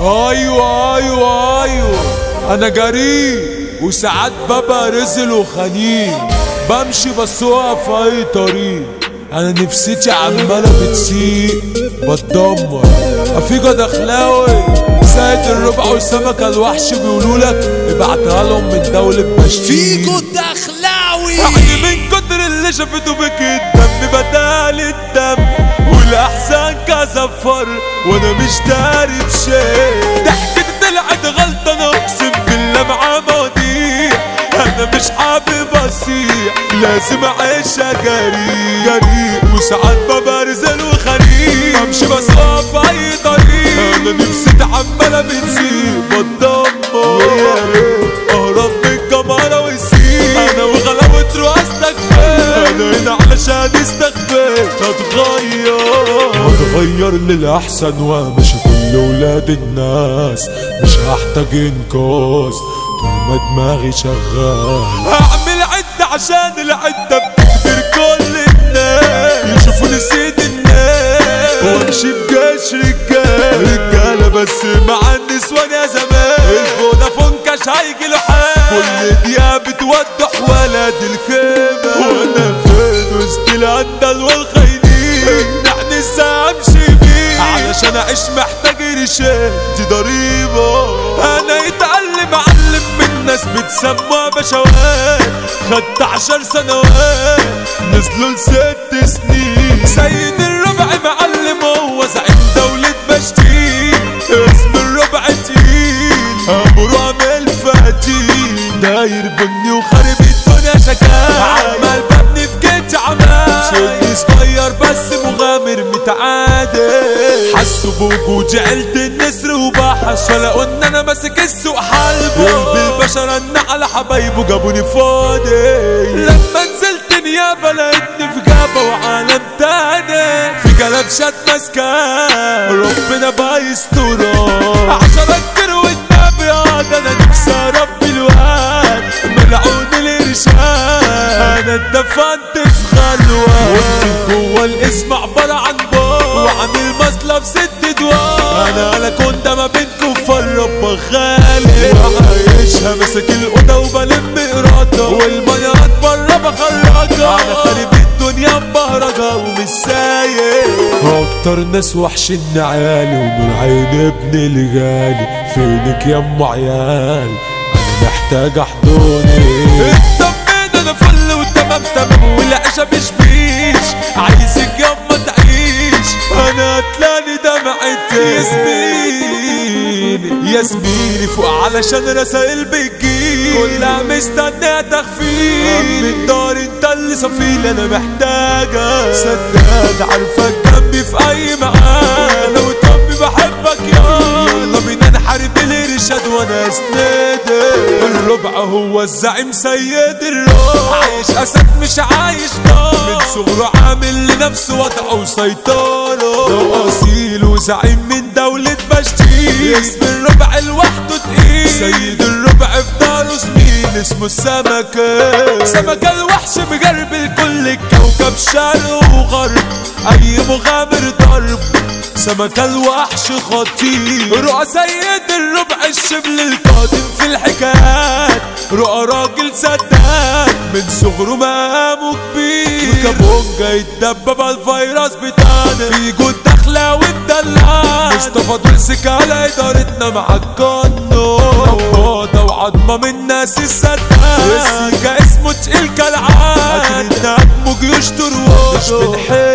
ايوه ايوه ايوه انا جريء وساعات ببقى رزل وخنيق بمشي بسوقها في اي طريق انا نفسيتي عماله بتسيق بتدمر افيجا دخلاوي سيد الربع والسمكه الوحش بيقولوا لك ابعتها لهم من دوله بشتيل فيجو الدخلاوي يعني من كتر اللي شافته بك الدم بدال الدم والاحسن كزفر وانا مش داري بشيء ضحكتي طلعت غلطه انا اقسم بالله مع مواضيع انا مش حابب اصيح لازم اعيشها جريء جريء وساعات ببرزل وخريق امشي بسوق في اي طريق انا نفسي عماله بتسيب بتدمر اهرب من الجمارة والسيب انا وغلاوة رؤاستك فين انا هنا علشان استخبيت هتغير هتغير للاحسن ومش كل ولاد الناس مش هحتاج انقاذ طول ما دماغي شغال هعمل عدة عشان العدة بتكبر كل الناس يشوفوني سيد الناس وامشي بجيش رجال رجالة بس مع النسوان يا زمان الفودافون كاش هيجي له حال كل دقيقة بتوضح ولد الخيمة وانا فين وسط الاندل والخاينين يعني ازاي امشي بيه علشان اعيش محتاج رشاد دي ضريبة انا يتعلم اعلم من ناس بتسمى بشوات خدت عشر سنوات نزلوا لست سنين سيد الربع معلم هو زعيم دولة بشتين اسم الربع تقيل ابو رامي الفتيل داير بني وخرب الدنيا شكال عمال ببني في جيت عمال سني صغير بس مغامر متعادل حسوا بوجودي عيلة النسر وبحش ولا قلنا انا ماسك السوق حلبه قلب البشر ان على حبايبه جابوني فاضي لما نزلت نيابة لقيتني في جابة وعالم تاني في كلام شات ماسكاه ربنا بايستراه عشرة كتير والنبي ده انا نفسي اربي الواد ملعون الارشاد انا اتدفنت في خلوة وانت جوه الاسم عبارة عن بار وعامل مصلب ست دوار انا انا كنت ما بين كفار رب غالي وعايشها ماسك الاوضه وبلم اراده والميات بره بخرجها انا خارب الدنيا مبهرجة ومش سايق اكتر ناس وحشين عيالي ونور عين ابن الغالي فينك يا ام عيال انا محتاج احضني اطمن انا فل وتمام تمام والعيشة مش بيش عايزك ياما تعيش انا هتلاقي دمعتي يا زميلي يا زميلي فوق علشان رسائل بتجيلي كلها مستنية تخفيل من الدار انت اللي صفيل انا محتاجة سداد عارفك جنبي في اي مقام لو طبي بحبك يا يلا بينا نحارب الارشاد وانا اسندك الربع هو الزعيم سيد الراب عايش اسد مش عايش نار من صغره عامل لنفسه وضع وسيطرة ده اصيل وزعيم من دولة بشتيل اسم الربع لوحده تقيل سيد الربع في داره زميل اسمه السمكة سمكة الوحش مجرب الكل الكوكب شرق وغرب اي مغامر ضرب سمكة الوحش خطير رؤى سيد الربع الشبل القادم في الحكايات رؤى راجل سداد من صغره مقامه كبير كابونجا يتدبب على الفيروس بتاعنا في جود داخلة والدلال مصطفى دول سكالة ادارتنا مع الجنو نبضة وعظمة من ناس السداد السيكا اسمه تقيل كالعاد نجمه جيوش تروح مش بنحب